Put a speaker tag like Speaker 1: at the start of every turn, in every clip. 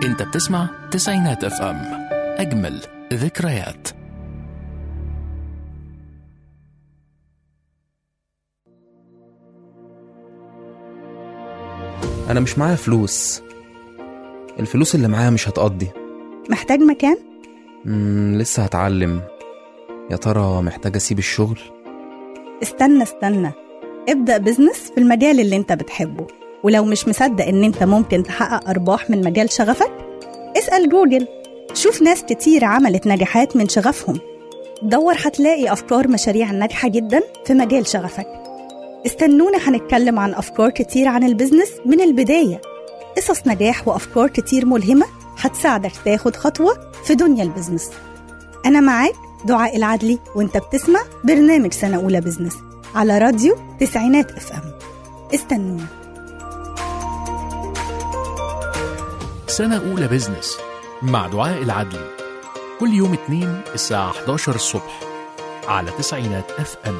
Speaker 1: انت بتسمع تسعينات اف ام اجمل ذكريات
Speaker 2: أنا مش معايا فلوس الفلوس اللي معايا مش هتقضي
Speaker 3: محتاج مكان؟
Speaker 2: مم لسه هتعلم يا ترى محتاج أسيب الشغل
Speaker 3: استنى استنى ابدأ بزنس في المجال اللي انت بتحبه ولو مش مصدق ان انت ممكن تحقق ارباح من مجال شغفك اسأل جوجل شوف ناس كتير عملت نجاحات من شغفهم دور هتلاقي افكار مشاريع ناجحة جدا في مجال شغفك استنونا هنتكلم عن افكار كتير عن البزنس من البداية قصص نجاح وافكار كتير ملهمة هتساعدك تاخد خطوة في دنيا البزنس أنا معاك دعاء العدلي وانت بتسمع برنامج سنة أولى بزنس على راديو تسعينات اف ام استنونا
Speaker 1: سنة أولى بزنس مع دعاء العدلي كل يوم اثنين الساعة 11 الصبح على تسعينات اف ام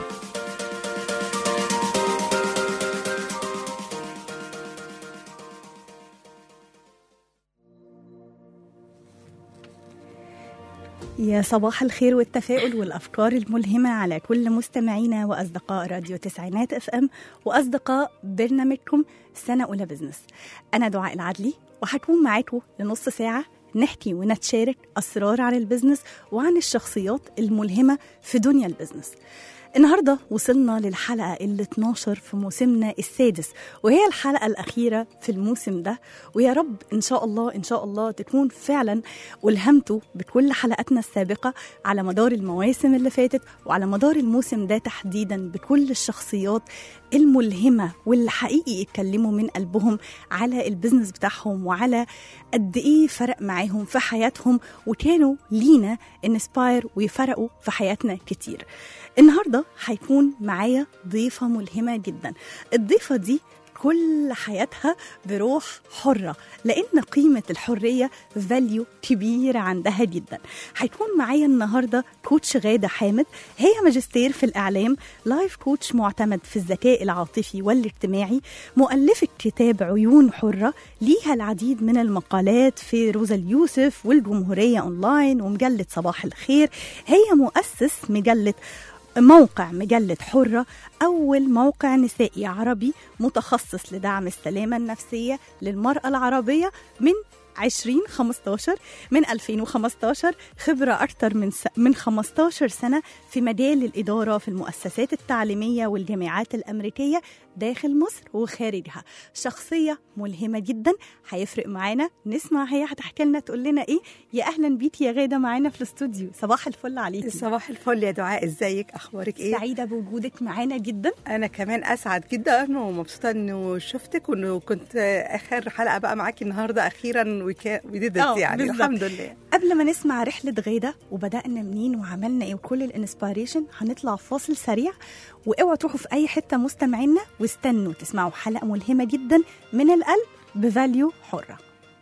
Speaker 3: يا صباح الخير والتفاؤل والأفكار الملهمة على كل مستمعينا وأصدقاء راديو تسعينات اف ام وأصدقاء برنامجكم سنة أولى بزنس أنا دعاء العدلي وهكون معاكم لنص ساعة نحكي ونتشارك أسرار عن البزنس وعن الشخصيات الملهمة في دنيا البزنس النهاردة وصلنا للحلقة ال 12 في موسمنا السادس وهي الحلقة الأخيرة في الموسم ده ويا رب إن شاء الله إن شاء الله تكون فعلا ألهمتوا بكل حلقاتنا السابقة على مدار المواسم اللي فاتت وعلى مدار الموسم ده تحديدا بكل الشخصيات الملهمة واللي حقيقي يتكلموا من قلبهم على البزنس بتاعهم وعلى قد إيه فرق معاهم في حياتهم وكانوا لينا انسباير ويفرقوا في حياتنا كتير النهارده هيكون معايا ضيفة ملهمة جدا الضيفة دي كل حياتها بروح حرة لأن قيمة الحرية فاليو كبيرة عندها جدا هيكون معايا النهاردة كوتش غادة حامد هي ماجستير في الإعلام لايف كوتش معتمد في الذكاء العاطفي والاجتماعي مؤلفة كتاب عيون حرة ليها العديد من المقالات في روزا اليوسف والجمهورية أونلاين ومجلة صباح الخير هي مؤسس مجلة موقع مجلة حرة أول موقع نسائي عربي متخصص لدعم السلامة النفسية للمرأة العربية من 2015 من 2015 خبرة أكثر من س... من 15 سنة في مجال الإدارة في المؤسسات التعليمية والجامعات الأمريكية داخل مصر وخارجها شخصية ملهمة جدا هيفرق معانا نسمع هي هتحكي لنا تقول لنا إيه يا أهلا بيكي يا غادة معانا في الاستوديو صباح الفل عليكي
Speaker 4: صباح الفل يا دعاء ازيك اخبارك ايه
Speaker 3: سعيدة بوجودك معانا جدا
Speaker 4: انا كمان اسعد جدا ومبسوطه انه شفتك وانه كنت اخر حلقه بقى معاكي النهارده اخيرا وديدت
Speaker 3: آه،
Speaker 4: يعني
Speaker 3: بالظبط.
Speaker 4: الحمد لله
Speaker 3: قبل ما نسمع رحلة غادة وبدأنا منين وعملنا ايه وكل الانسبيريشن هنطلع فاصل سريع واوعوا تروحوا في اي حتة مستمعينا واستنوا تسمعوا حلقة ملهمة جدا من القلب بفاليو حرة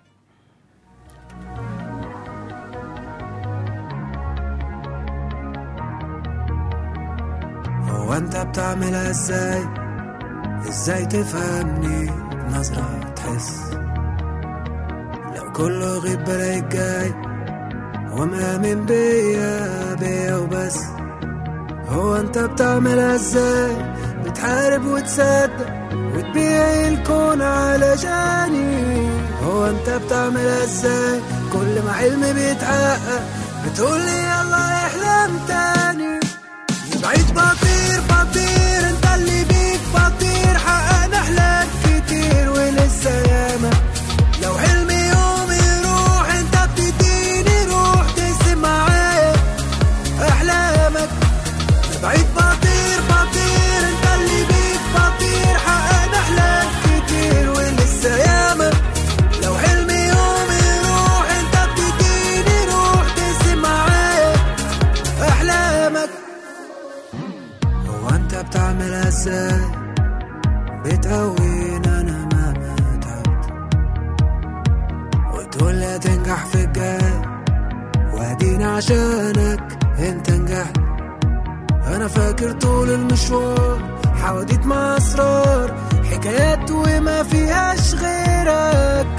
Speaker 5: هو انت بتعملها ازاي ازاي تفهمني نظرة تحس لو كله غيب بلاقيك جاي ومآمن بيا بيا وبس هو انت بتعملها ازاي بتحارب وتصدق وتبيع الكون علشاني هو انت بتعملها ازاي كل ما حلمي بيتحقق بتقولي يلا احلم تاني بعيد بطير بطير انت اللي بيك بطير حققنا احلام كتير ولسه ياما لو حلمي يوم يروح انت بتديني روح تقسم معايا احلامك بعيد بطير بطير انت اللي بيك بطير حققنا احلام كتير ولسه ياما لو حلمي يوم يروح انت بتديني روح تقسم معايا احلامك هو انت بتعملها ازاي بتقويني انا مهما تعبت وتقول لي هتنجح في الجاي واديني عشانك انت نجحت انا فاكر طول المشوار حواديت مع اسرار حكايات وما فيهاش غيرك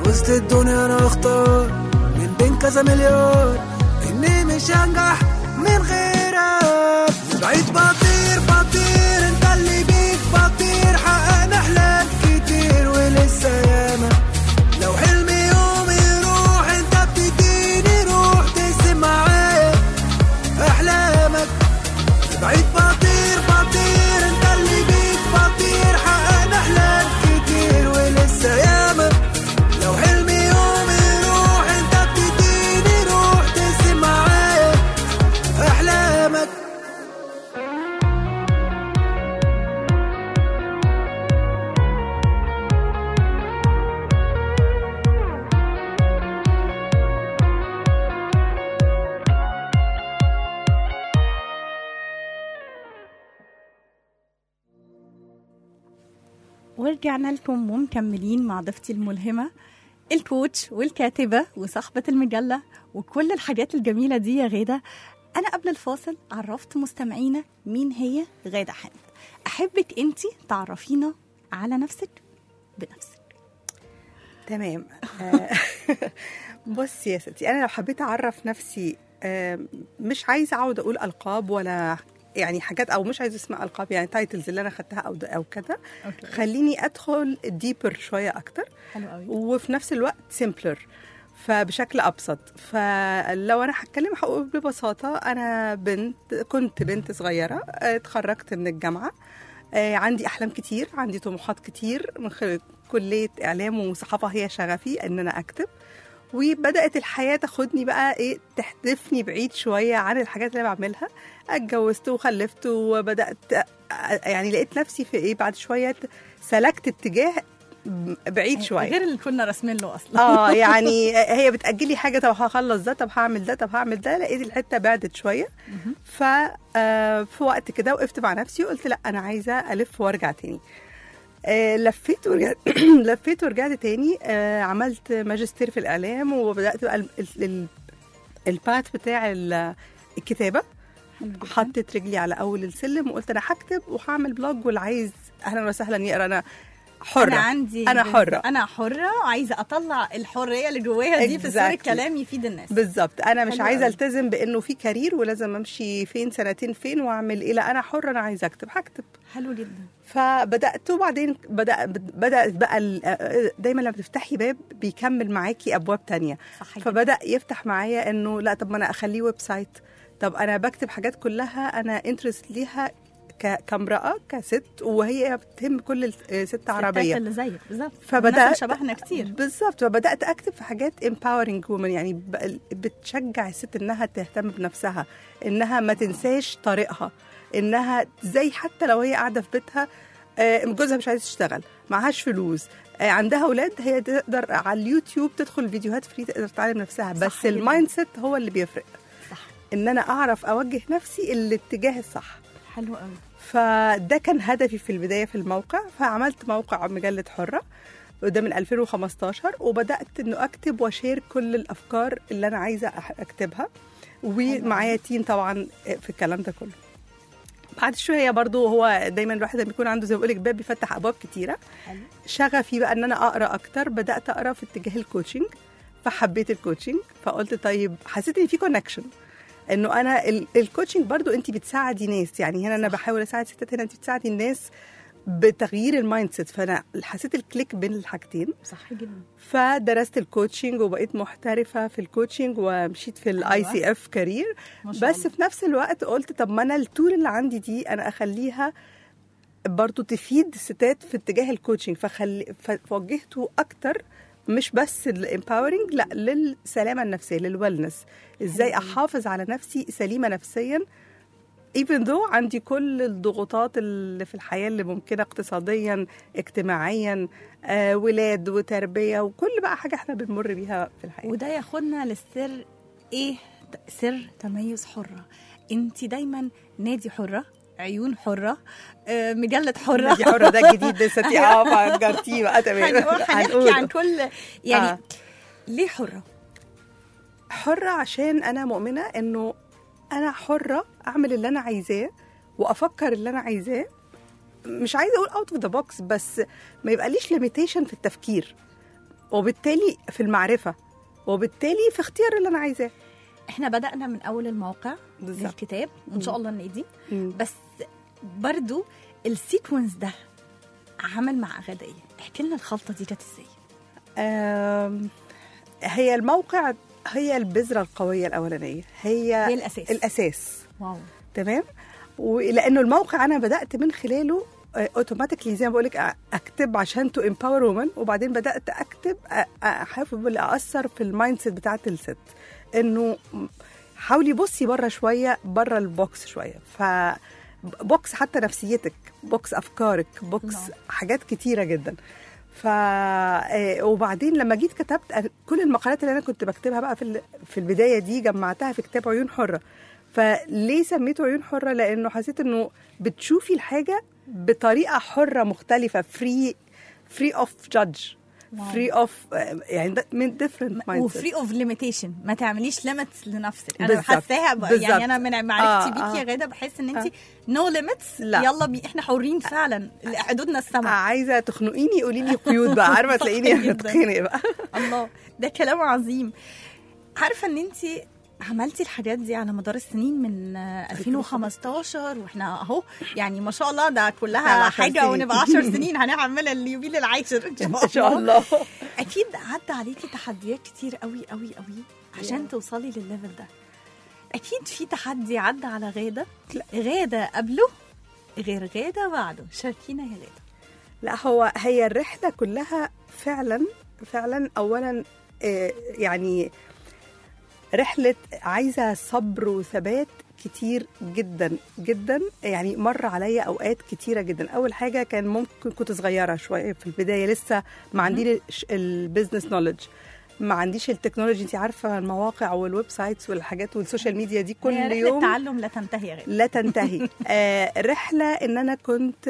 Speaker 5: وسط الدنيا انا اختار من بين كذا مليار اني مش هنجح من غيرك بعيد بطير بطير انت اللي بيك بطير حققنا احلام كتير ولسه ياما لو حلمي يوم يروح انت بتديني روح تقسم معايا احلامك بعيد بطير بطير انت اللي بيك بطير حققنا احلام كتير ولسه ياما لو حلمي يوم يروح انت بتديني روح تقسم معايا احلامك
Speaker 3: ورجعنا لكم ومكملين مع ضيفتي الملهمة الكوتش والكاتبة وصاحبة المجلة وكل الحاجات الجميلة دي يا غادة أنا قبل الفاصل عرفت مستمعينا مين هي غادة حامد أحبك أنت تعرفينا على نفسك بنفسك
Speaker 4: تمام آه، بصي يا ستي انا لو حبيت اعرف نفسي آه، مش عايزه اقعد اقول القاب ولا يعني حاجات او مش عايزه اسمها القاب يعني تايتلز اللي انا خدتها او او كده
Speaker 3: أوكي.
Speaker 4: خليني ادخل ديبر شويه اكتر
Speaker 3: حلو قوي
Speaker 4: وفي نفس الوقت سيمبلر فبشكل ابسط فلو انا هتكلم هقول ببساطه انا بنت كنت بنت صغيره آه، اتخرجت من الجامعه آه، عندي احلام كتير عندي طموحات كتير من خلال كليه اعلام وصحافه هي شغفي ان انا اكتب وبدات الحياه تاخدني بقى ايه تحدفني بعيد شويه عن الحاجات اللي انا بعملها اتجوزت وخلفت وبدات أ- يعني لقيت نفسي في ايه بعد شويه سلكت اتجاه بعيد شويه
Speaker 3: غير اللي كنا راسمين له أصلا
Speaker 4: اه يعني هي بتاجلي حاجه طب هخلص ده طب هعمل ده طب هعمل ده لقيت الحته بعدت شويه ف آه، في وقت كده وقفت مع نفسي وقلت لا انا عايزه الف وارجع تاني آه، لفيت ورجعت لفيت ورجعت تاني آه، عملت ماجستير في الاعلام وبدات بقى ال- ال- ال- البات بتاع ال- الكتابه
Speaker 3: حلو جداً.
Speaker 4: حطيت رجلي على اول السلم وقلت انا هكتب وهعمل بلوج واللي عايز اهلا وسهلا يقرا انا حره
Speaker 3: انا عندي
Speaker 4: أنا
Speaker 3: بز-
Speaker 4: حرة.
Speaker 3: انا حره وعايزه اطلع الحريه اللي جوايا دي في صوره
Speaker 4: Exactly.
Speaker 3: كلام يفيد الناس
Speaker 4: بالظبط انا مش
Speaker 3: حلو
Speaker 4: عايزه
Speaker 3: قوي.
Speaker 4: التزم بانه في كارير ولازم امشي فين سنتين فين واعمل ايه لا انا حره انا عايزه اكتب هكتب
Speaker 3: حلو جدا
Speaker 4: فبدات وبعدين بدا بدات بقى ال- دايما لما بتفتحي باب بيكمل معاكي ابواب تانية
Speaker 3: صح جدا.
Speaker 4: فبدا يفتح معايا انه لا طب ما انا اخليه ويب سايت طب انا بكتب حاجات كلها انا انترست ليها ك- كامراه كست وهي بتهم كل الست
Speaker 3: الستات
Speaker 4: عربيه
Speaker 3: اللي زيك بالظبط
Speaker 4: فبدات
Speaker 3: والناس اللي شبهنا كتير
Speaker 4: بالظبط فبدات اكتب في حاجات empowering women يعني ب- بتشجع الست انها تهتم بنفسها انها ما تنساش طريقها انها زي حتى لو هي قاعده في بيتها آه، جوزها مش عايز تشتغل معهاش فلوس آه، عندها اولاد هي تقدر على اليوتيوب تدخل فيديوهات فري تقدر تعلم نفسها
Speaker 3: صح
Speaker 4: بس
Speaker 3: جداً.
Speaker 4: المايند سيت هو اللي بيفرق
Speaker 3: صح
Speaker 4: ان انا اعرف اوجه نفسي الاتجاه الصح
Speaker 3: حلو قوي
Speaker 4: فده كان هدفي في البدايه في الموقع فعملت موقع مجله حره وده من 2015 وبدات انه اكتب واشير كل الافكار اللي انا عايزه أح- اكتبها ومعايا تيم طبعا في الكلام ده كله بعد شويه برضو هو دايما الواحد لما يكون عنده زي ما بقول لك باب بيفتح ابواب كتيره
Speaker 3: حلو
Speaker 4: شغفي بقى ان انا اقرا اكتر بدات اقرا في اتجاه الكوتشنج فحبيت الكوتشنج فقلت طيب حسيت ان في كونكشن انه انا ال- الكوتشنج برضو انت بتساعدي ناس يعني هنا انا بحاول اساعد ستات هنا انت بتساعدي الناس بتغيير المايند سيت فانا حسيت الكليك بين الحاجتين
Speaker 3: صح جدا
Speaker 4: فدرست الكوتشنج وبقيت محترفه في الكوتشنج ومشيت في الاي سي اف كارير
Speaker 3: ما شاء
Speaker 4: بس
Speaker 3: الله.
Speaker 4: في نفس الوقت قلت طب ما انا التول اللي عندي دي انا اخليها برضو تفيد الستات في اتجاه الكوتشنج فخلي فوجهته اكتر مش بس الامباورنج لا للسلامه النفسيه للويلنس ازاي
Speaker 3: حلو أوي.
Speaker 4: احافظ على نفسي سليمه نفسيا even though عندي كل الضغوطات اللي في الحياه اللي ممكنه اقتصاديا اجتماعيا آه ولاد وتربيه وكل بقى حاجه احنا بنمر بيها في الحياه
Speaker 3: وده ياخدنا للسر ايه ت- سر تميز حره انت دايما نادي حره عيون حره آه، مجله حره
Speaker 4: دي حره ده جديد لسه انت اه فجرتيه بقى تمام
Speaker 3: هنقول- هنحكي
Speaker 4: هنقوله.
Speaker 3: عن كل يعني
Speaker 4: آه.
Speaker 3: آه. ليه حره
Speaker 4: حرة عشان أنا مؤمنة إنه أنا حرة أعمل اللي أنا عايزاه وأفكر اللي أنا عايزاه مش عايزة أقول أوت أوف ذا بوكس بس ما يبقى ليش ليميتيشن في التفكير وبالتالي في المعرفه وبالتالي في اختيار اللي انا عايزاه
Speaker 3: احنا بدأنا من أول الموقع
Speaker 4: بالظبط.
Speaker 3: للكتاب وإن شاء الله النادي
Speaker 4: مم.
Speaker 3: بس برضو السيكونس ده عمل مع غدا ايه؟ احكي لنا الخلطة دي جت ازاي؟
Speaker 4: آم، هي الموقع هي البذره القويه الاولانيه هي,
Speaker 3: هي الأساس.
Speaker 4: الاساس
Speaker 3: واو
Speaker 4: تمام ولانه الموقع انا بدات من خلاله اوتوماتيكلي زي ما بقول لك اكتب عشان تو امباور وومن وبعدين بدات اكتب أ- احاول اثر في المايند سيت بتاعت الست انه حاولي بصي بره شويه بره البوكس شويه ف بوكس حتى نفسيتك بوكس افكارك بوكس
Speaker 3: نعم.
Speaker 4: حاجات كتيره جدا ف آه، وبعدين لما جيت كتبت أنا- كل المقالات اللي انا كنت بكتبها بقى في ال- في البدايه دي جمعتها في كتاب عيون حره فليه سميته عيون حره لانه حسيت انه بتشوفي الحاجه بطريقه حره مختلفه فري فري اوف جادج
Speaker 3: واو.
Speaker 4: فري اوف يعني ده من ديفرنت مايند
Speaker 3: وفري اوف ليميتيشن ما تعمليش ليميتس لنفسك انا
Speaker 4: بالظبط.
Speaker 3: حاساها ب-
Speaker 4: بالظبط.
Speaker 3: يعني انا من معرفتي
Speaker 4: آه،
Speaker 3: بيكي
Speaker 4: آه.
Speaker 3: يا غاده بحس ان انت نو ليميتس
Speaker 4: لا.
Speaker 3: يلا بي احنا حرين فعلا حدودنا السما
Speaker 4: عايزه تخنقيني قولي لي قيود بقى عارفه
Speaker 3: صح
Speaker 4: تلاقيني
Speaker 3: جداً.
Speaker 4: بتخنق بقى
Speaker 3: الله ده كلام عظيم عارفه ان انت عملتي الحاجات دي على مدار السنين من آه، 2015 واحنا اهو يعني ما شاء الله ده
Speaker 4: على
Speaker 3: كلها
Speaker 4: عشر
Speaker 3: حاجه
Speaker 4: سنين.
Speaker 3: ونبقى 10 سنين هنعمل اليوبيل العاشر ان شاء الله
Speaker 4: ان شاء الله
Speaker 3: اكيد عدى عليكي تحديات كتير قوي قوي قوي عشان توصلي للليفل ده اكيد في تحدي عدى على غاده غاده قبله غير غاده بعده شاركينا يا غاده
Speaker 4: لا هو هي الرحله كلها فعلا فعلا اولا آه، يعني رحله عايزه صبر وثبات كتير جدا جدا يعني مر عليا اوقات كتيره جدا اول حاجه كان ممكن كنت صغيره شويه في البدايه لسه ما عندي البيزنس نوليدج ما عنديش التكنولوجي انت عارفه المواقع والويب سايتس والحاجات والسوشيال ميديا دي كل
Speaker 3: هي رحلة
Speaker 4: يوم
Speaker 3: تعلم لا تنتهي يا غاده
Speaker 4: لا تنتهي آه رحله ان انا كنت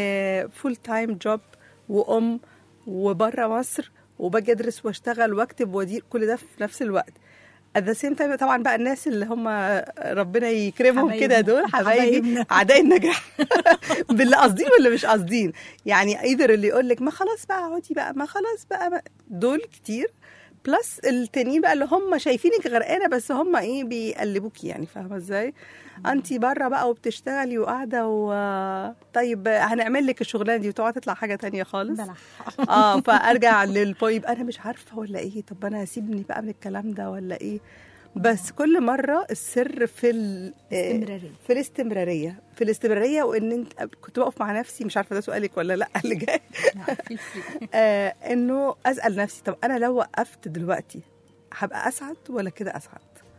Speaker 4: فول تايم جوب وام وبره مصر وباجي ادرس واشتغل واكتب وادير كل ده في نفس الوقت at the same time طبعا بقى الناس اللي هم ربنا يكرمهم
Speaker 3: حبايبنا.
Speaker 4: كده دول حبايبي
Speaker 3: حبايبنا.
Speaker 4: اعداء النجاح باللي قاصدين واللي مش قاصدين يعني قدر اللي يقول لك ما خلاص بقى اقعدي بقى ما خلاص بقى ما دول كتير بلس التانيين بقى اللي هم شايفينك غرقانه بس هم ايه بيقلبوكي يعني فاهمه ازاي؟ انت بره بقى وبتشتغلي وقاعده و طيب هنعمل لك الشغلانه دي وتقعد تطلع حاجه تانية خالص
Speaker 3: بلح
Speaker 4: اه فارجع للبويب انا مش عارفه ولا ايه طب انا هسيبني بقى من الكلام ده ولا ايه بس كل مره السر في ال-
Speaker 3: استمرارية.
Speaker 4: في الاستمراريه في الاستمراريه وان انت كنت بقف مع نفسي مش عارفه ده سؤالك ولا لا اللي جاي
Speaker 3: لا، feel free.
Speaker 4: آه انه اسال نفسي طب انا لو وقفت دلوقتي هبقى اسعد ولا كده اسعد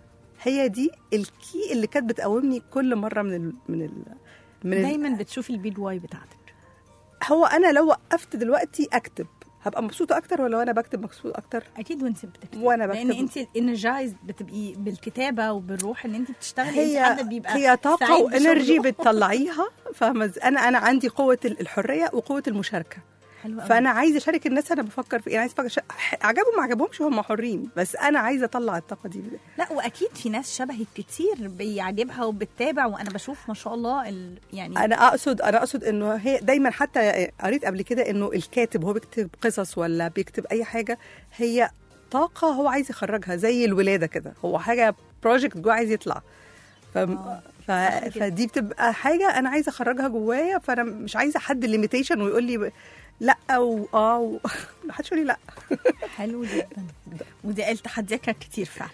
Speaker 4: هي دي الكي اللي كانت بتقومني كل مره من ال من ال من ال
Speaker 3: دايما بتشوفي البيد واي بتاعتك
Speaker 4: هو انا لو وقفت دلوقتي اكتب هبقى مبسوطه اكتر ولا وانا بكتب مبسوطه اكتر
Speaker 3: اكيد وانت بتكتبي
Speaker 4: وأنا
Speaker 3: لان
Speaker 4: بكتب.
Speaker 3: انت انرجايزد بتبقي بالكتابه وبالروح ان انت بتشتغلي
Speaker 4: هي
Speaker 3: انت حد بيبقى
Speaker 4: هي طاقه
Speaker 3: سعيد
Speaker 4: وانرجي
Speaker 3: بشغله.
Speaker 4: بتطلعيها فاهمه إزاي؟ انا انا عندي قوه الحريه وقوه المشاركه
Speaker 3: حلو قوي.
Speaker 4: فانا عايزه اشارك الناس انا بفكر في ايه عايزه أفكر عجبهم ما عجبهمش هم حرين بس انا عايزه اطلع الطاقه دي
Speaker 3: لا واكيد في ناس شبهك كتير بيعجبها وبتتابع وانا بشوف ما شاء الله ال... يعني
Speaker 4: انا اقصد انا اقصد انه هي دايما حتى قريت قبل كده انه الكاتب هو بيكتب قصص ولا بيكتب اي حاجه هي طاقه هو عايز يخرجها زي الولاده كده هو حاجه بروجكت جوه عايز يطلع ف...
Speaker 3: آه،
Speaker 4: ف...
Speaker 3: صح جدا.
Speaker 4: فدي بتبقى حاجه انا عايزه اخرجها جوايا فانا مش عايزه حد ليميتيشن ويقول لي لا واه و... محدش يقول لي لا
Speaker 3: حلو جدا ودي التحديات كانت كتير فعلا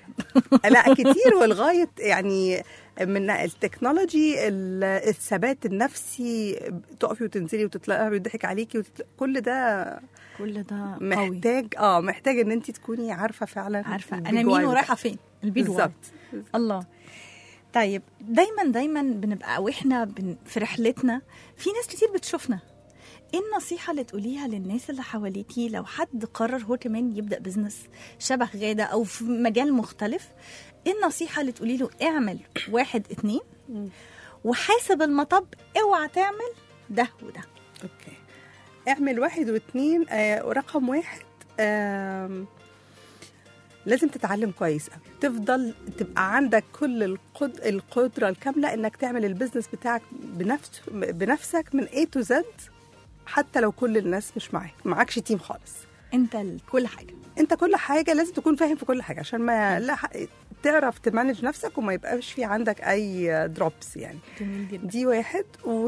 Speaker 4: لا كتير ولغايه يعني من التكنولوجي ال- الثبات النفسي تقفي وتنزلي وتطلعي ويضحك عليكي وتطلع كل ده
Speaker 3: كل ده قوي
Speaker 4: محتاج اه محتاج ان انت تكوني عارفه فعلا
Speaker 3: عارفه
Speaker 4: البيج
Speaker 3: انا
Speaker 4: واي
Speaker 3: مين ورايحه
Speaker 4: بتاعك.
Speaker 3: فين البيد واي
Speaker 4: بالظبط
Speaker 3: الله طيب دايما دايما بنبقى واحنا بن في رحلتنا في ناس كتير بتشوفنا ايه النصيحة اللي تقوليها للناس اللي حواليكي لو حد قرر هو كمان يبدأ بزنس شبه غادة أو في مجال مختلف ايه النصيحة اللي تقولي له اعمل واحد اتنين وحاسب المطب اوعى تعمل ده وده
Speaker 4: اوكي اعمل واحد واثنين آه ورقم واحد آم، لازم تتعلم كويس قوي تفضل تبقى عندك كل القد... القدره الكامله انك تعمل البيزنس بتاعك بنفس بنفسك من A to Z حتى لو كل الناس مش معاك معكش تيم خالص
Speaker 3: انت ال- كل حاجه
Speaker 4: انت كل حاجه لازم تكون فاهم في كل حاجه عشان ما لا ح- تعرف تمانج نفسك وما يبقاش في عندك اي دروبس يعني
Speaker 3: جميل جدا
Speaker 4: دي واحد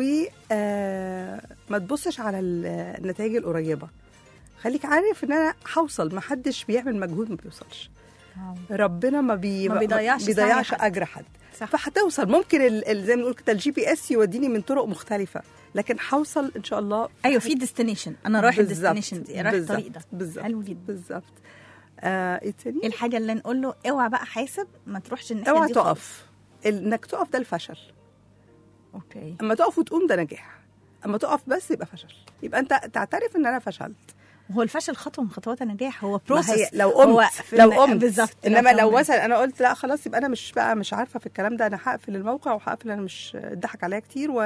Speaker 4: وما تبصش على ال- النتائج القريبه خليك عارف ان انا هوصل ما حدش بيعمل مجهود ما بيوصلش ربنا ما, بي...
Speaker 3: ما بيضيعش
Speaker 4: بيضيعش
Speaker 3: سعي حد.
Speaker 4: اجر حد
Speaker 3: صح.
Speaker 4: فهتوصل ممكن ال... ال- زي ما بنقول كده الجي بي اس يوديني من طرق مختلفه لكن هوصل ان شاء الله
Speaker 3: ايوه في ديستنيشن انا رايح
Speaker 4: بالظبط.
Speaker 3: الديستنيشن دي رايح
Speaker 4: بالظبط.
Speaker 3: الطريق ده
Speaker 4: بالظبط
Speaker 3: حلو جدا
Speaker 4: بالظبط آه ايه تاني؟
Speaker 3: الحاجه اللي نقول له اوعى بقى حاسب ما تروحش الناحيه
Speaker 4: اوعى
Speaker 3: دي خالص.
Speaker 4: تقف ال- انك تقف ده الفشل
Speaker 3: اوكي
Speaker 4: اما تقف وتقوم ده نجاح اما تقف بس يبقى فشل يبقى انت تعترف ان انا فشلت
Speaker 3: هو الفشل خطوه من خطوات النجاح هو
Speaker 4: ما
Speaker 3: بروسس
Speaker 4: هي لو قمت
Speaker 3: في
Speaker 4: لو
Speaker 3: الن-
Speaker 4: قمت
Speaker 3: بالظبط
Speaker 4: انما لو
Speaker 3: كملت.
Speaker 4: مثلا انا قلت لا خلاص يبقى انا مش بقى مش عارفه في الكلام ده انا هقفل الموقع وهقفل انا مش اتضحك عليا كتير و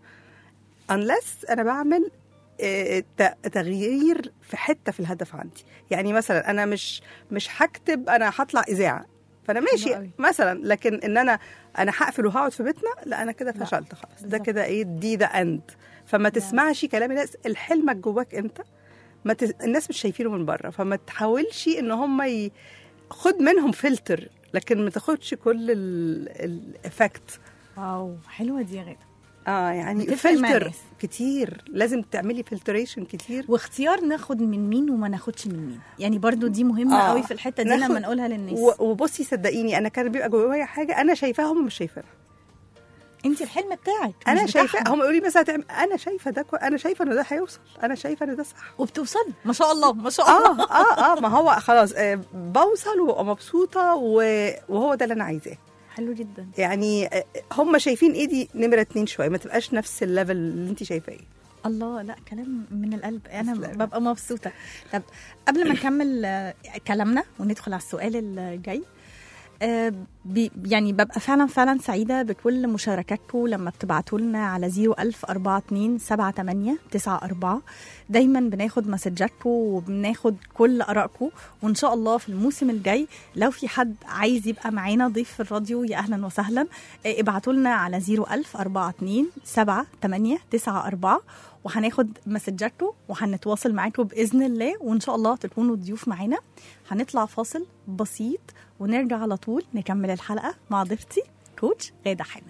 Speaker 4: unless انا بعمل آه، ت- تغيير في حته في الهدف عندي يعني مثلا انا مش مش هكتب انا هطلع اذاعه فانا ماشي
Speaker 3: أوي.
Speaker 4: مثلا لكن ان انا انا هقفل وهقعد في بيتنا لا انا كده
Speaker 3: لا،
Speaker 4: فشلت خلاص ده
Speaker 3: بالظبط.
Speaker 4: كده ايه دي ذا اند فما تسمعش كلام الناس الحلمك جواك انت ما ت... الناس مش شايفينه من بره فما تحاولش ان هم ي... خد منهم فلتر لكن ما تاخدش كل الايفكت
Speaker 3: واو حلوه دي يا غاده
Speaker 4: اه يعني
Speaker 3: بتفرق مع
Speaker 4: فلتر
Speaker 3: الناس.
Speaker 4: كتير لازم تعملي فلتريشن كتير
Speaker 3: واختيار ناخد من مين وما ناخدش من مين يعني برضو دي مهمه
Speaker 4: آه.
Speaker 3: قوي في الحته دي
Speaker 4: ناخد-
Speaker 3: لما نقولها للناس
Speaker 4: و- وبصي صدقيني انا كان بيبقى جوايا حاجه انا شايفاها هم مش شايفينها
Speaker 3: انت الحلم بتاعك
Speaker 4: انا
Speaker 3: مش
Speaker 4: شايفاه
Speaker 3: بتاعهم.
Speaker 4: هم يقولوا لي مثلا هتعمل انا شايفه ده كو... انا شايفه ان ده هيوصل انا شايفه ان ده صح
Speaker 3: وبتوصلي ما شاء الله ما شاء الله
Speaker 4: اه اه اه ما هو خلاص آه بوصل وببقى مبسوطه و- وهو ده اللي انا عايزاه
Speaker 3: حلو جدا
Speaker 4: يعني آه، هم شايفين ايدي نمره اتنين شويه ما تبقاش نفس الليفل اللي انت شايفاه
Speaker 3: الله لا كلام من القلب انا
Speaker 4: تسلم.
Speaker 3: ببقى مبسوطه طب قبل ما نكمل آه، كلامنا وندخل على السؤال الجاي آه، بي- يعني ببقى فعلا فعلا سعيده بكل مشاركاتكم لما بتبعتوا لنا على 01042 78 94 دايما بناخد مسجاتكم وبناخد كل ارائكم وان شاء الله في الموسم الجاي لو في حد عايز يبقى معانا ضيف في الراديو يا اهلا وسهلا آه، ابعتوا لنا على 01042 78 94 وهناخد مسجاتكم وهنتواصل معاكم باذن الله وان شاء الله تكونوا ضيوف معانا هنطلع فاصل بسيط ونرجع على طول نكمل الحلقه مع ضيفتي كوتش غاده حامد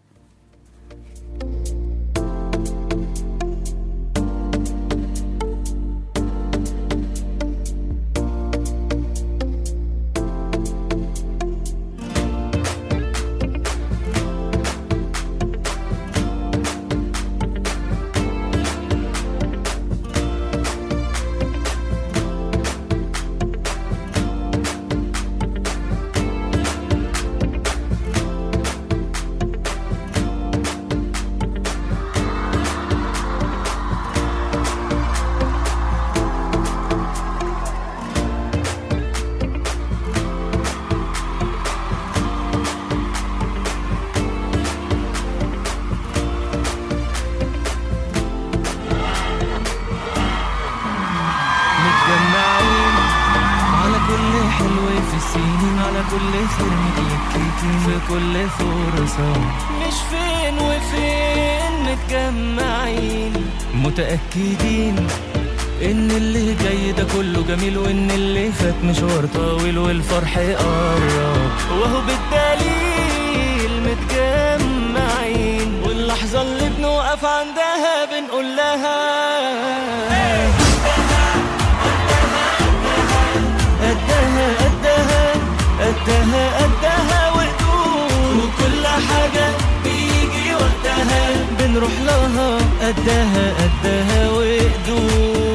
Speaker 6: متجمعين على كل حلو في السنين على كل خير متلككين في كل فرصة مش فين وفين متجمعين متأكدين ان اللي جاي ده كله جميل وان اللي فات مشوار طويل والفرح قرب وهو بالدليل متجمعين واللحظة اللي بنوقف عندها بنقول لها قدها قدها قدها قدها وقدود وكل حاجة بيجي وقتها بنروح لها قدها قدها وقدود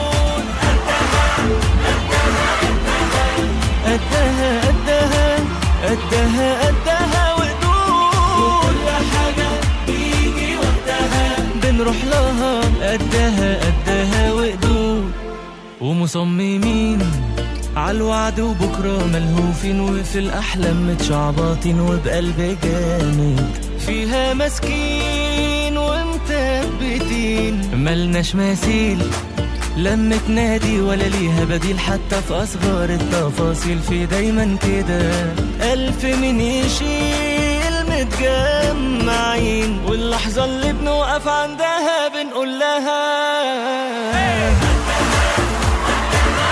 Speaker 6: قدها قدها قدها قدها وقدود وكل حاجة بيجي وقتها بنروح لها قدها قدها وقدود ومصممين عالوعد وبكرة ملهوفين وفي الأحلام متشعبطين وبقلب جامد فيها ماسكين ومثبتين ملناش مثيل لما تنادي ولا ليها بديل حتى في أصغر التفاصيل في دايما كده ألف من يشيل متجمعين واللحظة اللي بنوقف عندها بنقول لها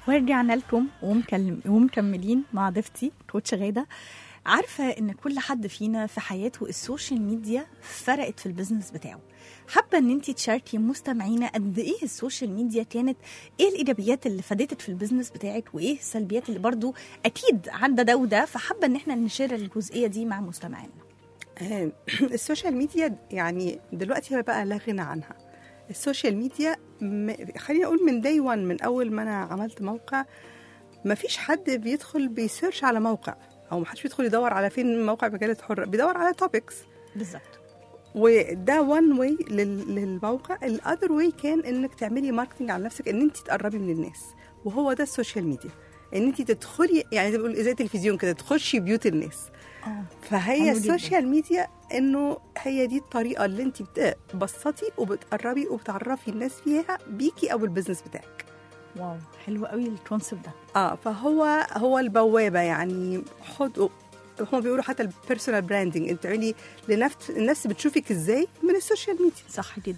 Speaker 3: ورجعنا لكم ومكلم ومكملين مع ضيفتي كوتش غاده عارفه ان كل حد فينا في حياته السوشيال ميديا فرقت في البيزنس بتاعه حابه ان انت تشاركي مستمعينا قد ايه السوشيال ميديا كانت ايه الايجابيات اللي فادتك في البيزنس بتاعك وايه السلبيات اللي برضو اكيد عدى ده وده فحابه ان احنا نشير الجزئيه دي مع مستمعينا
Speaker 4: آه، السوشيال ميديا يعني دلوقتي بقى لا غنى عنها السوشيال ميديا م- خليني اقول من داي 1 من اول ما انا عملت موقع ما فيش حد بيدخل بيسيرش على موقع او ما حدش بيدخل يدور على فين موقع مجله حره بيدور على توبكس
Speaker 3: بالظبط
Speaker 4: وده وان واي للموقع الاذر واي كان انك تعملي ماركتنج على نفسك ان انت تقربي من الناس وهو ده السوشيال ميديا ان انت تدخلي يعني زي ما بيقولوا زي التلفزيون كده تخشي بيوت الناس
Speaker 3: اه
Speaker 4: فهي
Speaker 3: حلو جداً.
Speaker 4: السوشيال ميديا انه هي دي الطريقه اللي انت بتبسطي وبتقربي وبتعرفي الناس فيها بيكي او البيزنس بتاعك
Speaker 3: واو حلو قوي الكونسيبت ده
Speaker 4: اه فهو هو البوابه يعني خد هم بيقولوا حتى البيرسونال براندنج انت تعملي لنفس الناس بتشوفك ازاي من السوشيال ميديا
Speaker 3: صح جدا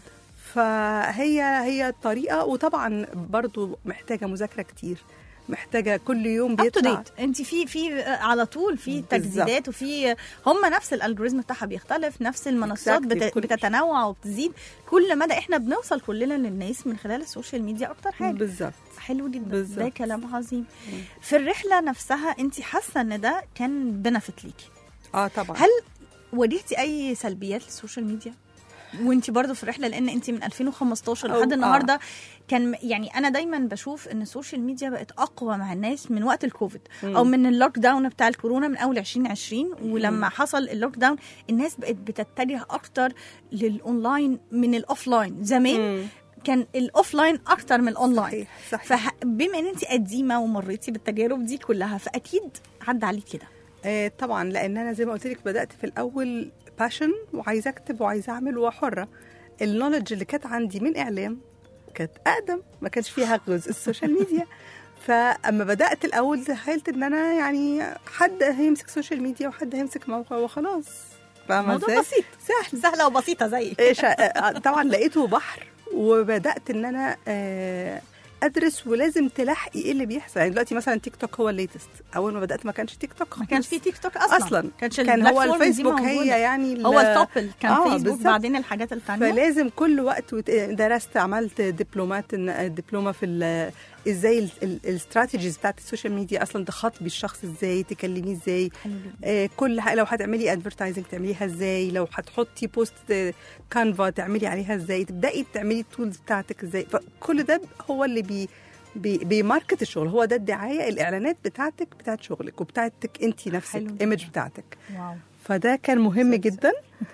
Speaker 4: فهي هي الطريقه وطبعا برضو محتاجه مذاكره كتير محتاجه كل يوم
Speaker 3: اب تو
Speaker 4: بيطلع
Speaker 3: ديت انت في في على طول في
Speaker 4: بالظبط.
Speaker 3: تجديدات وفي هم نفس الالجوريزم بتاعها بيختلف نفس المنصات
Speaker 4: Exactly.
Speaker 3: بت...
Speaker 4: كل-
Speaker 3: بتتنوع وبتزيد كل مدى احنا بنوصل كلنا للناس من خلال السوشيال ميديا اكتر حاجه
Speaker 4: بالظبط
Speaker 3: حلو جدا
Speaker 4: بالظبط.
Speaker 3: ده كلام عظيم في الرحله نفسها انت حاسه ان ده كان بنفت ليكي
Speaker 4: اه طبعا
Speaker 3: هل واجهتي اي سلبيات للسوشيال ميديا وانت برضو في الرحله لان انت من 2015
Speaker 4: أو-
Speaker 3: لحد
Speaker 4: آه.
Speaker 3: النهارده كان يعني انا دايما بشوف ان السوشيال ميديا بقت اقوى مع الناس من وقت الكوفيد او من اللوك داون بتاع الكورونا من اول 2020 ولما حصل اللوك داون الناس بقت بتتجه اكتر للاونلاين من الاوفلاين زمان
Speaker 4: مم.
Speaker 3: كان الاوفلاين اكتر من الاونلاين
Speaker 4: صحيح صحيح
Speaker 3: فبما ان انت قديمه ومريتي بالتجارب دي كلها فاكيد عدى عليك كده
Speaker 4: آه طبعا لان انا زي ما قلت لك بدات في الاول باشن وعايزه اكتب وعايزه اعمل وحره النولج اللي كانت عندي من اعلام كانت اقدم ما كانش فيها جزء السوشيال ميديا فاما بدات الاول تخيلت ان انا يعني حد هيمسك سوشيال ميديا وحد هيمسك موقع وخلاص فاهمه
Speaker 3: موضوع
Speaker 4: ازاي؟
Speaker 3: بسيط
Speaker 4: سهل
Speaker 3: سهله وبسيطه زيك
Speaker 4: إيه شا- آه، طبعا لقيته بحر وبدات ان انا آه، ادرس ولازم تلاحقي ايه اللي بيحصل يعني دلوقتي مثلا تيك توك هو الليتست اول ما بدات ما كانش تيك توك
Speaker 3: ما كانش في
Speaker 4: خالص.
Speaker 3: تيك توك اصلا
Speaker 4: اصلا
Speaker 3: كانش
Speaker 4: كان هو
Speaker 3: البلاتفورم دي
Speaker 4: الفيسبوك هي
Speaker 3: موجودة.
Speaker 4: يعني ال-
Speaker 3: هو التوبل كان
Speaker 4: آه،
Speaker 3: فيسبوك
Speaker 4: بالظبط.
Speaker 3: بعدين الحاجات التانية
Speaker 4: فلازم كل وقت وت- درست عملت دبلومات إن- دبلومه في ال- ازاي ال- ال- الاستراتيجيز بتاعت السوشيال ميديا اصلا تخاطبي الشخص ازاي تكلميه ازاي
Speaker 3: حلو جدا
Speaker 4: آه، كل ح- لو هتعملي ادفرتايزنج تعمليها ازاي لو هتحطي بوست كانفا تعملي عليها ازاي تبداي تعملي التولز بتاعتك ازاي فكل ده هو اللي بي بي بيماركت الشغل هو ده الدعايه الاعلانات بتاعتك بتاعت شغلك وبتاعتك انت نفسك
Speaker 3: حلو جدا.
Speaker 4: الايمج بتاعتك
Speaker 3: واو
Speaker 4: فده كان مهم جدا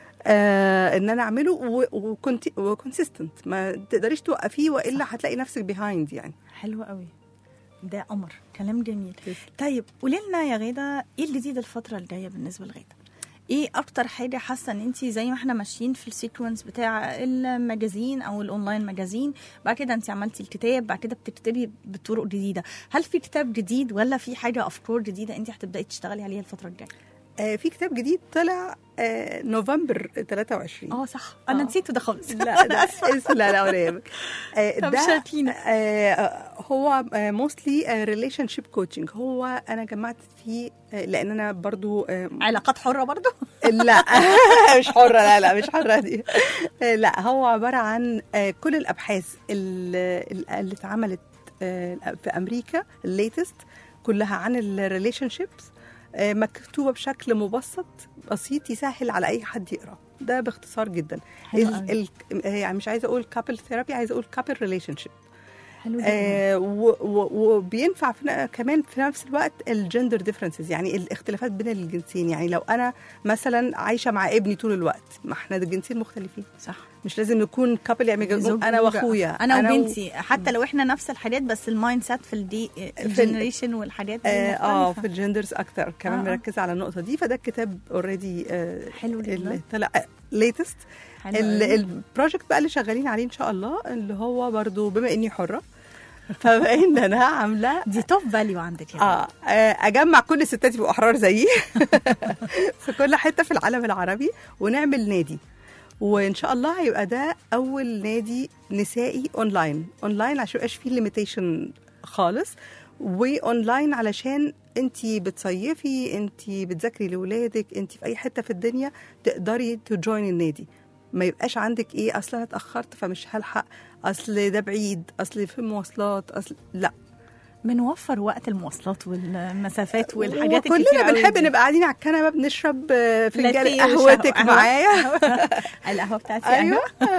Speaker 4: آه ان انا اعمله و- وكنت وكونسيستنت ما تقدريش توقفيه والا هتلاقي نفسك بيهايند يعني
Speaker 3: حلو قوي ده قمر كلام جميل طيب قولي لنا يا غاده ايه الجديد الفتره الجايه بالنسبه لغاده ايه اكتر حاجه حاسه ان انت زي ما احنا ماشيين في السيكونس بتاع المجازين او الاونلاين مجازين بعد كده انت عملتي الكتاب بعد كده بتكتبي بطرق جديده هل في كتاب جديد ولا في حاجه افكار جديده انت هتبداي تشتغلي عليها الفتره الجايه
Speaker 4: آه في كتاب جديد طلع آه نوفمبر 23
Speaker 3: اه صح انا
Speaker 4: آه.
Speaker 3: نسيته ده خالص
Speaker 4: لا لا اسف لا لا ولا يهمك آه،
Speaker 3: طب
Speaker 4: ده
Speaker 3: شاركينا.
Speaker 4: آه، هو موستلي ريليشن شيب كوتشنج هو انا جمعت فيه آه، لان انا برضو آه،
Speaker 3: علاقات حره برضو
Speaker 4: لا مش حرة لا لا مش حرة دي لا هو عبارة عن آه، كل الأبحاث اللي اللي اتعملت آه، في أمريكا الليتست كلها عن الريليشن شيبس مكتوبة بشكل مبسط بسيط يسهل على أي حد يقرأ ده باختصار جدا
Speaker 3: حلو
Speaker 4: ال-
Speaker 3: قوي.
Speaker 4: ال- يعني مش عايزة أقول كابل ثيرابي عايزة أقول كابل ريليشن شيب
Speaker 3: حلو جدا
Speaker 4: آه، و- و- وبينفع في ن- كمان في نفس الوقت الجندر ديفرنسز يعني الاختلافات بين الجنسين يعني لو انا مثلا عايشه مع ابني طول الوقت ما احنا الجنسين مختلفين
Speaker 3: صح
Speaker 4: مش لازم نكون كابل يعني
Speaker 3: زوج
Speaker 4: انا
Speaker 3: وزوجة.
Speaker 4: واخويا
Speaker 3: انا وبنتي حتى لو احنا نفس الحاجات بس المايند سيت في الدي الجنريشن والحاجات دي
Speaker 4: اه آه،
Speaker 3: مختلفة.
Speaker 4: في الجندرز اكتر كمان
Speaker 3: آه، آه.
Speaker 4: مركزه على النقطه دي فده الكتاب اوريدي
Speaker 3: حلو جدا.
Speaker 4: اللي طلع ليتست
Speaker 3: حلو قوي.
Speaker 4: البروجكت بقى اللي شغالين عليه ان شاء الله اللي هو برضو بما اني حره فبما ان انا عامله
Speaker 3: دي توب فاليو عندك يعني
Speaker 4: اه آه، اجمع كل الستات يبقوا احرار زيي في كل حته في العالم العربي ونعمل نادي وان شاء الله هيبقى ده اول نادي نسائي اونلاين اونلاين عشان يبقاش فيه ليميتيشن خالص واونلاين علشان انت بتصيفي انت بتذاكري لاولادك انت في اي حته في الدنيا تقدري تجوين النادي ما يبقاش عندك ايه اصل انا اتاخرت فمش هلحق اصل ده بعيد اصل في مواصلات اصل لا
Speaker 3: بنوفر وقت المواصلات والمسافات والحاجات الكتير
Speaker 4: كلنا
Speaker 3: قوي
Speaker 4: بنحب
Speaker 3: دي.
Speaker 4: نبقى قاعدين على الكنبه بنشرب آه، فنجان
Speaker 3: لاتيه
Speaker 4: قهوتك
Speaker 3: وشهوة.
Speaker 4: معايا
Speaker 3: القهوه بتاعتي
Speaker 4: ايوه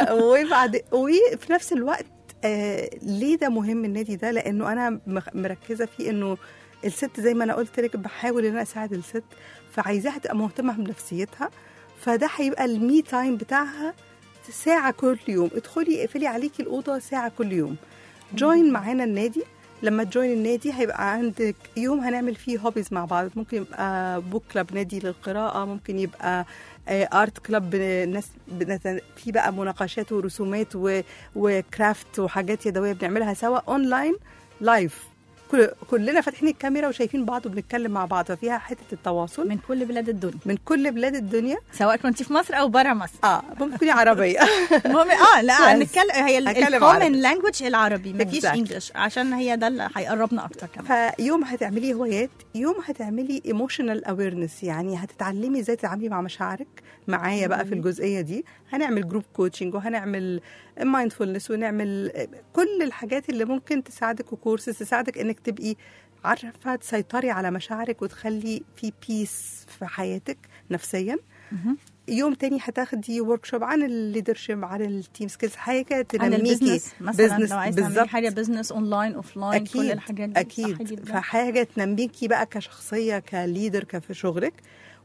Speaker 4: وبعد وفي نفس الوقت آه ليه ده مهم النادي ده لانه انا مخ- مركزه فيه انه الست زي ما انا قلت لك بحاول ان انا اساعد الست فعايزاها تبقى مهتمه بنفسيتها فده هيبقى المي تايم بتاعها ساعه كل يوم ادخلي اقفلي عليكي الاوضه ساعه كل يوم جوين معانا النادي لما تجوين النادي هيبقى عندك يوم هنعمل فيه هوبيز مع بعض ممكن يبقى بوك كلاب نادي للقراءة ممكن يبقى ارت كلاب ناس بنت- في بقى مناقشات ورسومات و- وكرافت وحاجات يدوية بنعملها سوا اونلاين لايف كل- كلنا فاتحين الكاميرا وشايفين بعض وبنتكلم مع بعض ففيها حتة التواصل
Speaker 3: من كل بلاد الدنيا
Speaker 4: من كل بلاد الدنيا
Speaker 3: سواء كنت في مصر او بره مصر
Speaker 4: اه ممكن تكوني عربية
Speaker 3: المهم اه لا
Speaker 4: بس.
Speaker 3: نتكلم هي
Speaker 4: هتكلم
Speaker 3: الكومن
Speaker 4: عربي.
Speaker 3: لانجوج العربي مفيش
Speaker 4: Exactly.
Speaker 3: انجلش عشان هي ده اللي هيقربنا اكتر كمان
Speaker 4: فيوم هتعملي هوايات يوم هتعملي ايموشنال اويرنس يعني هتتعلمي ازاي تتعاملي مع مشاعرك معايا بقى في الجزئيه دي هنعمل جروب كوتشنج وهنعمل مايندفولنس ونعمل كل الحاجات اللي ممكن تساعدك وكورسز تساعدك انك تبقي عارفه تسيطري على مشاعرك وتخلي في بيس في حياتك نفسيا
Speaker 3: مهم.
Speaker 4: يوم تاني هتاخدي ورك شوب عن الليدرشيب عن التيم سكيلز حاجه
Speaker 3: عن
Speaker 4: تنميكي
Speaker 3: البيزنس مثلا
Speaker 4: business
Speaker 3: لو عايز تعملي
Speaker 4: بالظبط.
Speaker 3: حاجه بيزنس اونلاين اوف لاين كل
Speaker 4: اكيد
Speaker 3: الحاجات دي صح
Speaker 4: اكيد
Speaker 3: جدا.
Speaker 4: فحاجه تنميكي بقى كشخصيه كليدر كفي شغلك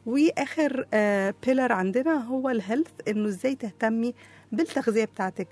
Speaker 4: واخر بيلر عندنا هو الهيلث انه ازاي تهتمي بالتغذيه بتاعتك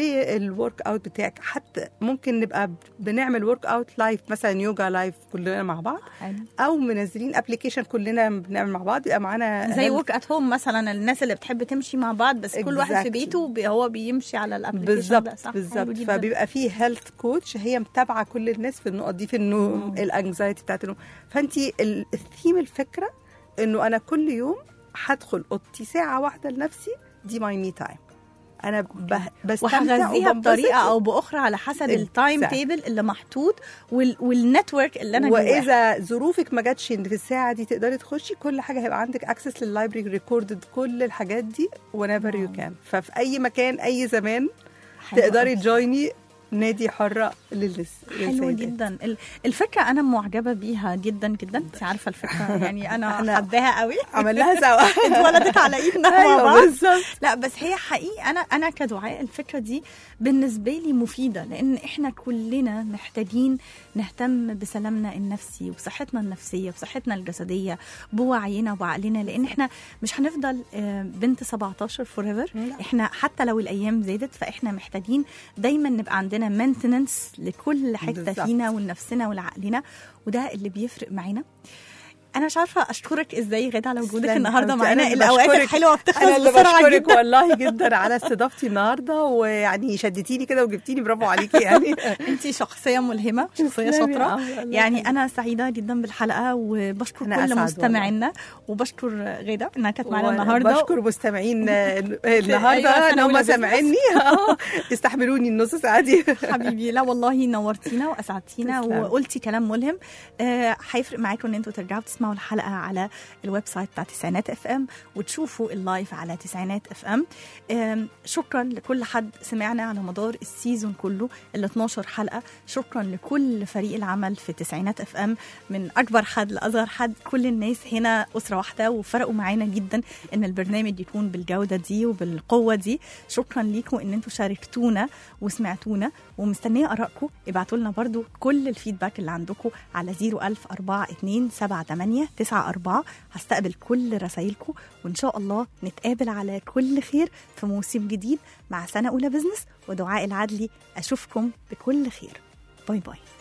Speaker 4: بالورك اوت بتاعك حتى ممكن نبقى بنعمل ورك اوت لايف مثلا يوجا لايف كلنا مع بعض
Speaker 3: حلو.
Speaker 4: او منزلين ابلكيشن كلنا بنعمل مع بعض يبقى معانا
Speaker 3: زي
Speaker 4: health
Speaker 3: ورك ات هوم مثلا الناس اللي بتحب تمشي مع بعض بس كل واحد في
Speaker 4: Exactly.
Speaker 3: بيته بي- هو بيمشي على الابلكيشن ده
Speaker 4: بالظبط
Speaker 3: صح
Speaker 4: بالظبط
Speaker 3: حلو جداً.
Speaker 4: فبيبقى فيه هيلث كوتش هي متابعه كل الناس في النقط دي في النوم
Speaker 3: واو.
Speaker 4: الانكزايتي بتاعت النوم فانت ال- الثيم الفكره انه انا كل يوم هدخل اوضتي ساعه واحده لنفسي دي ماي مي تايم انا به- بستمتع
Speaker 3: وهغذيها
Speaker 4: وبنبسط
Speaker 3: بطريقه او باخرى على حسب التايم
Speaker 4: Exactly.
Speaker 3: تيبل اللي محطوط وال... والنتورك اللي انا جواه
Speaker 4: واذا ظروفك ما جاتش ان في الساعه دي تقدري تخشي كل حاجه هيبقى عندك اكسس لللايبرري ريكوردد كل الحاجات دي whenever you can ففي اي مكان اي زمان
Speaker 3: حلو
Speaker 4: تقدري
Speaker 3: أوي.
Speaker 4: تجويني نادي حره للس
Speaker 3: حلو
Speaker 4: للسيدات.
Speaker 3: جدا ال- الفكره انا معجبه بيها جدا جدا انت عارفه الفكره يعني انا
Speaker 4: إحنا
Speaker 3: حباها قوي
Speaker 4: عملناها سوا
Speaker 3: اتولدت على ايدنا مع
Speaker 4: ايوه
Speaker 3: بعض
Speaker 4: بالظبط
Speaker 3: لا بس هي حقيقي انا انا كدعاء الفكره دي بالنسبه لي مفيده لان احنا كلنا محتاجين نهتم بسلامنا النفسي وبصحتنا النفسيه وبصحتنا الجسديه بوعينا وبعقلنا لان احنا مش هنفضل آه، بنت 17 فور احنا حتى لو الايام زادت فاحنا محتاجين دايما نبقى عندنا مينتننس لكل حته
Speaker 4: بالظبط.
Speaker 3: فينا ولنفسنا ولعقلنا وده اللي بيفرق معانا انا مش عارفه اشكرك ازاي غدا على وجودك
Speaker 4: تسلمي
Speaker 3: النهارده
Speaker 4: حبيبتي.
Speaker 3: معانا
Speaker 4: أنا اللي
Speaker 3: الاوقات
Speaker 4: بشكرك.
Speaker 3: الحلوه بتخلص
Speaker 4: انا اللي
Speaker 3: بسرعه
Speaker 4: بشكرك
Speaker 3: جدا
Speaker 4: والله جدا على استضافتي النهارده ويعني شدتيني كده وجبتيني برافو عليكي يعني
Speaker 3: انت شخصيه ملهمه شخصيه
Speaker 4: تسلمي.
Speaker 3: شاطره
Speaker 4: آه، الله
Speaker 3: يعني
Speaker 4: يخليك.
Speaker 3: انا سعيده جدا بالحلقه وبشكر
Speaker 4: أنا
Speaker 3: كل
Speaker 4: أسعد
Speaker 3: مستمعينا وبشكر غاده انها كانت معانا النهارده
Speaker 4: بشكر مستمعين
Speaker 3: أيوة،
Speaker 4: النهارده ان
Speaker 3: سنة أولى
Speaker 4: هم
Speaker 3: بزنس.
Speaker 4: سامعيني استحملوني النص ساعه دي
Speaker 3: حبيبي لا والله نورتينا واسعدتينا
Speaker 4: تسلم.
Speaker 3: وقلتي كلام ملهم آه، هيفرق معاكم ان انتوا ترجعوا تسمعوا الحلقه على الويب سايت بتاع تسعينات اف ام وتشوفوا اللايف على تسعينات اف ام آم، شكرا لكل حد سمعنا على مدار السيزون كله ال 12 حلقه شكرا لكل فريق العمل في تسعينات اف ام من اكبر حد لاصغر حد كل الناس هنا اسره واحده وفرقوا معانا جدا ان البرنامج يكون بالجوده دي وبالقوه دي شكرا ليكم ان انتوا شاركتونا وسمعتونا ومستنيه ارائكم ابعتوا لنا برضو كل الفيدباك اللي عندكم على 010427894 هستقبل كل رسايلكم وان شاء الله نتقابل على كل خير في موسم جديد مع سنه اولى بزنس ودعاء العدلي اشوفكم بكل خير باي باي